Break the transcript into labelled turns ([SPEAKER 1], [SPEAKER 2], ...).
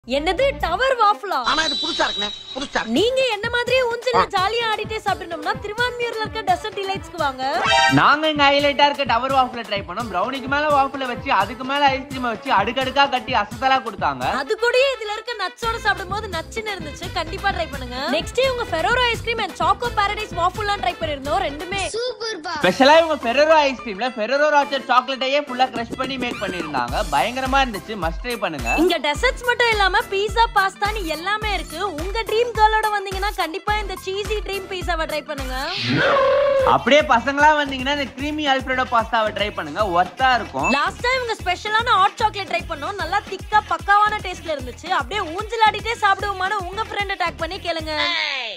[SPEAKER 1] என்னது டவர் வாஃப்லா
[SPEAKER 2] ஆனா இது புதுசா இருக்குண்ணே புதுசா இருக்கு.
[SPEAKER 1] நீங்க என்ன மாதிரியே ஊஞ்சல்ல ஜாலியா ஆடிட்டே சாப்பிடணும்னா திருவான்மியூர்ல இருக்க டெசர்ட் டிலைட்ஸ்க்கு வாங்க
[SPEAKER 3] நாங்க இங்க ஹைலைட்டா இருக்க டவர் வாஃபில் ட்ரை பண்ணோம் ப்ரௌனிக்கு மேல வாஃபில் வச்சு அதுக்கு மேல ஐஸ்கிரீம் வச்சு அடுக்கடுக்கா கட்டி அசத்தலா கொடுத்தாங்க
[SPEAKER 1] அது கூடயே இதுல இருக்க நட்ஸோட சாப்பிடும்போது நச்சுன்னு இருந்துச்சு கண்டிப்பா ட்ரை பண்ணுங்க நெக்ஸ்ட் உங்க Ferrero ice cream and choco paradise வாஃபுல்லாம் ட்ரை பண்ணிருந்தோம் ரெண்டுமே
[SPEAKER 3] ஸ்பெஷலா இவங்க ஃபெரரோ ஐஸ்கிரீம்ல ஃபெரரோ ராச்சர் சாக்லேட்டையே ஃபுல்லா கிரஷ் பண்ணி மேக் பண்ணிருந்தாங்க பயங்கரமா இருந்துச்சு மஸ்ட் ட்ரை பண்ணுங்க
[SPEAKER 1] இங்க டெசர்ட்ஸ் மட்டும் இல்லாம பீஸா பாஸ்தான்னு எல்லாமே இருக்கு உங்க ட்ரீம் கேர்ளோட வந்தீங்கன்னா கண்டிப்பா இந்த சீசி ட்ரீம் பீஸாவை ட்ரை பண்ணுங்க
[SPEAKER 3] அப்படியே பசங்களா வந்தீங்கன்னா இந்த கிரீமி அல்ஃபிரடோ பாஸ்தாவை ட்ரை பண்ணுங்க ஒர்த்தா இருக்கும்
[SPEAKER 1] லாஸ்ட் டைம் இவங்க ஸ்பெஷலான ஹாட் சாக்லேட் ட்ரை பண்ணோம் நல்லா திக்கா பக்காவான டேஸ்ட்ல இருந்துச்சு அப்படியே ஊஞ்சல் ஆடிட்டே சாப்பிடுவோமான உங்க ஃப்ரெண்ட் டேக் பண்ணி கேளுங்க